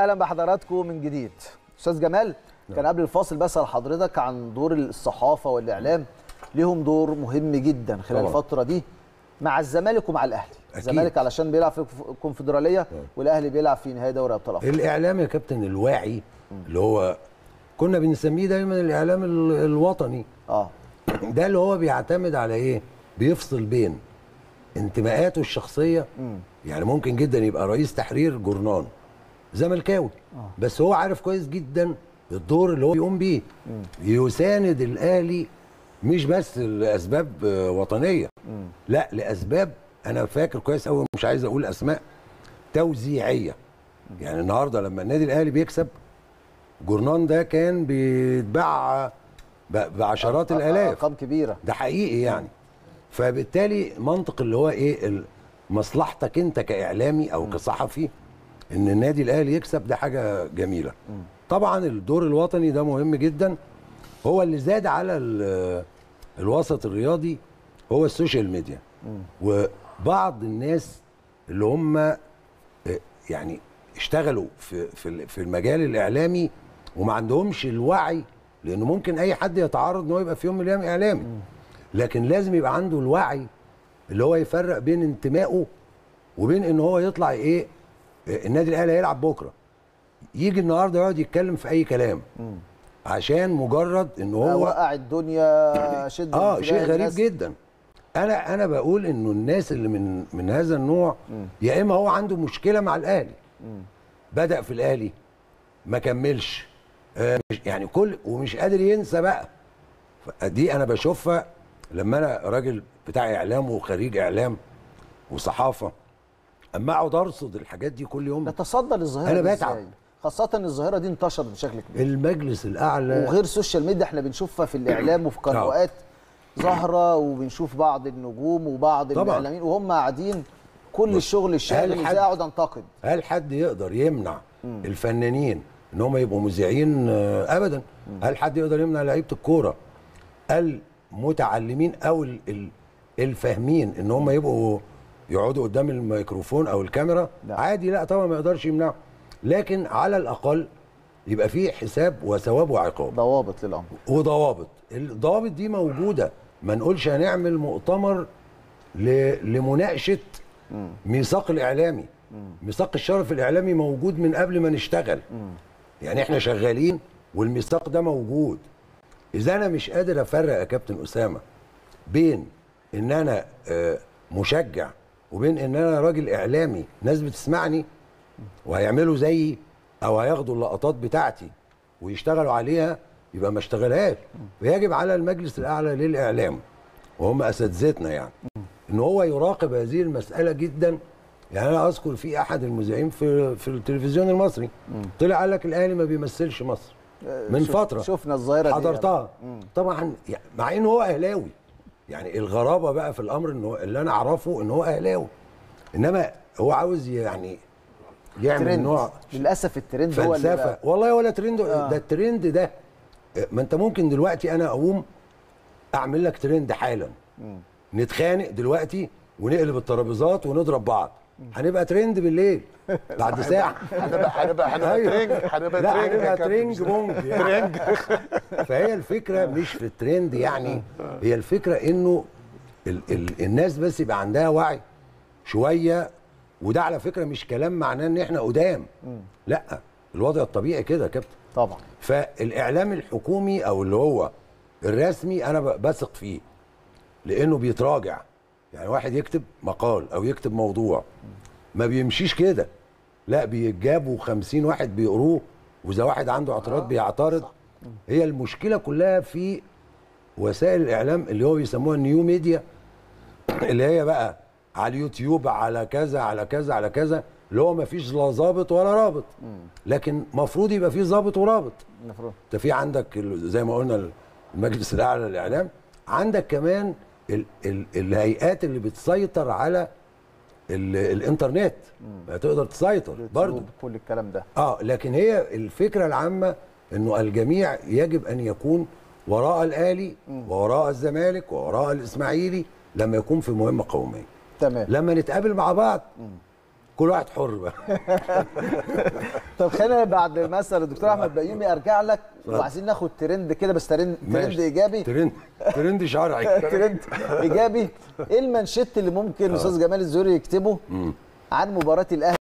اهلا بحضراتكم من جديد استاذ جمال كان قبل الفاصل بسال حضرتك عن دور الصحافه والاعلام ليهم دور مهم جدا خلال طبعا. الفتره دي مع الزمالك ومع الاهلي أكيد. الزمالك علشان بيلعب في الكونفدراليه والاهلي بيلعب في نهائي دوري ابطال افريقيا الاعلام يا كابتن الواعي اللي هو كنا بنسميه دايما الاعلام ال- الوطني اه ده اللي هو بيعتمد على ايه بيفصل بين انتماءاته الشخصيه يعني ممكن جدا يبقى رئيس تحرير جورنان زملكاوي بس هو عارف كويس جدا الدور اللي هو بيقوم بيه يساند الاهلي مش بس لاسباب آه، وطنيه لا لاسباب انا فاكر كويس قوي مش عايز اقول اسماء توزيعيه يعني النهارده لما النادي الاهلي بيكسب جورنان ده كان بيتباع ب- بعشرات الالاف ارقام كبيره ده حقيقي يعني فبالتالي منطق اللي هو ايه ال- مصلحتك انت كاعلامي او كصحفي ان النادي الاهلي يكسب ده حاجه جميله طبعا الدور الوطني ده مهم جدا هو اللي زاد على ال- الوسط الرياضي هو السوشيال ميديا وبعض الناس اللي هم آه، يعني اشتغلوا في في في المجال الاعلامي وما عندهمش الوعي لانه ممكن اي حد يتعرض ان هو يبقى في يوم من الايام اعلامي لكن لازم يبقى عنده الوعي اللي هو يفرق بين انتمائه وبين ان هو يطلع ايه آه، النادي الاهلي هيلعب بكره يجي النهارده يقعد يتكلم في اي كلام عشان مجرد ان هو وقع الدنيا شد اه انتباه شيء غريب الناس. جدا انا انا بقول انه الناس اللي من من هذا النوع يا اما هو عنده مشكله مع الاهلي بدا في الاهلي ما كملش آه مش- يعني كل ومش قادر ينسى بقى دي انا بشوفها لما انا راجل بتاع اعلام وخريج اعلام وصحافه اما اقعد ارصد الحاجات دي كل يوم نتصدى للظاهره أنا دي بتعب. إزاي؟ خاصه ان الظاهره دي انتشرت بشكل كبير المجلس الاعلى وغير السوشيال ميديا احنا بنشوفها في الاعلام وفي قنوات ظاهره وبنشوف بعض النجوم وبعض طبعا. الاعلاميين وهم قاعدين كل الشغل الشاغل هل حد- ازاي اقعد انتقد هل حد يقدر يمنع الفنانين ان هم يبقوا مذيعين آه، ابدا هل حد يقدر يمنع لعيبه الكوره المتعلمين او ال- ال- الفاهمين ان هم يبقوا يقعدوا قدام الميكروفون او الكاميرا لا. عادي لا طبعا ما يقدرش يمنعه لكن على الاقل يبقى فيه حساب وثواب وعقاب ضوابط للامر وضوابط الضوابط دي موجوده ما نقولش هنعمل مؤتمر ل- لمناقشه ميثاق الاعلامي ميثاق الشرف الاعلامي موجود من قبل ما نشتغل يعني احنا شغالين والميثاق ده موجود اذا انا مش قادر افرق يا كابتن اسامه بين ان انا آه، مشجع وبين ان انا راجل اعلامي ناس بتسمعني وهيعملوا زيي او هياخدوا اللقطات بتاعتي ويشتغلوا عليها يبقى ما اشتغلهاش ويجب على المجلس الاعلى للاعلام وهم اساتذتنا يعني ان هو يراقب هذه المساله جدا يعني انا اذكر في احد المذيعين في في التلفزيون المصري طلع قال لك الاهلي ما بيمثلش مصر من شوف- فتره شفنا الظاهره دي حضرتها طبعا يعني مع ان هو اهلاوي يعني الغرابه بقى في الامر ان هو اللي انا اعرفه ان هو اهلاوي انما هو عاوز يعني يعمل ترند نوع للاسف الترند هو اللي فلسفه بقى- والله ولا ترند ده الترند ده ما انت ممكن دلوقتي انا اقوم اعمل لك ترند حالا نتخانق دلوقتي ونقلب الترابيزات ونضرب بعض هنبقى ترند بالليل بعد ساعه هنبقى هنبقى هنبقى أيوة. ترنج هنبقى لا ترنج يا هنبقى كابتن. ترنج بونج يعني. فهي الفكره مش في الترند يعني هي الفكره انه ال ال الناس بس يبقى عندها وعي شويه وده على فكره مش كلام معناه ان احنا قدام لا الوضع الطبيعي كده يا كابتن طبعا فالاعلام الحكومي او اللي هو الرسمي انا ب- بثق فيه لانه بيتراجع يعني واحد يكتب مقال او يكتب موضوع ما بيمشيش كده لا بيجابوا خمسين واحد بيقروه واذا واحد عنده اعتراض بيعترض هي المشكله كلها في وسائل الاعلام اللي هو بيسموها النيو ميديا اللي هي بقى على اليوتيوب على كذا على كذا على كذا اللي هو ما فيش لا ظابط ولا رابط لكن المفروض يبقى فيه ظابط ورابط المفروض انت في عندك ال- زي ما قلنا المجلس الاعلى للاعلام عندك كمان ال ال الهيئات اللي بتسيطر على ال الانترنت تقدر تسيطر برضو يوتيوب، كل الكلام ده اه لكن هي الفكره العامه انه الجميع يجب ان يكون وراء الاهلي ووراء الزمالك ووراء الاسماعيلي لما يكون في مهمه قوميه تمام لما نتقابل مع بعض كل واحد حر بقى طب خلينا بعد مثلا الدكتور احمد بيومي ارجع لك وعايزين ناخد ترند كده بس ترند ترند ماشي. ايجابي ترند ترند شرعي ترند ايجابي ايه المانشيت اللي ممكن استاذ جمال الزوري يكتبه عن مباراه الاهلي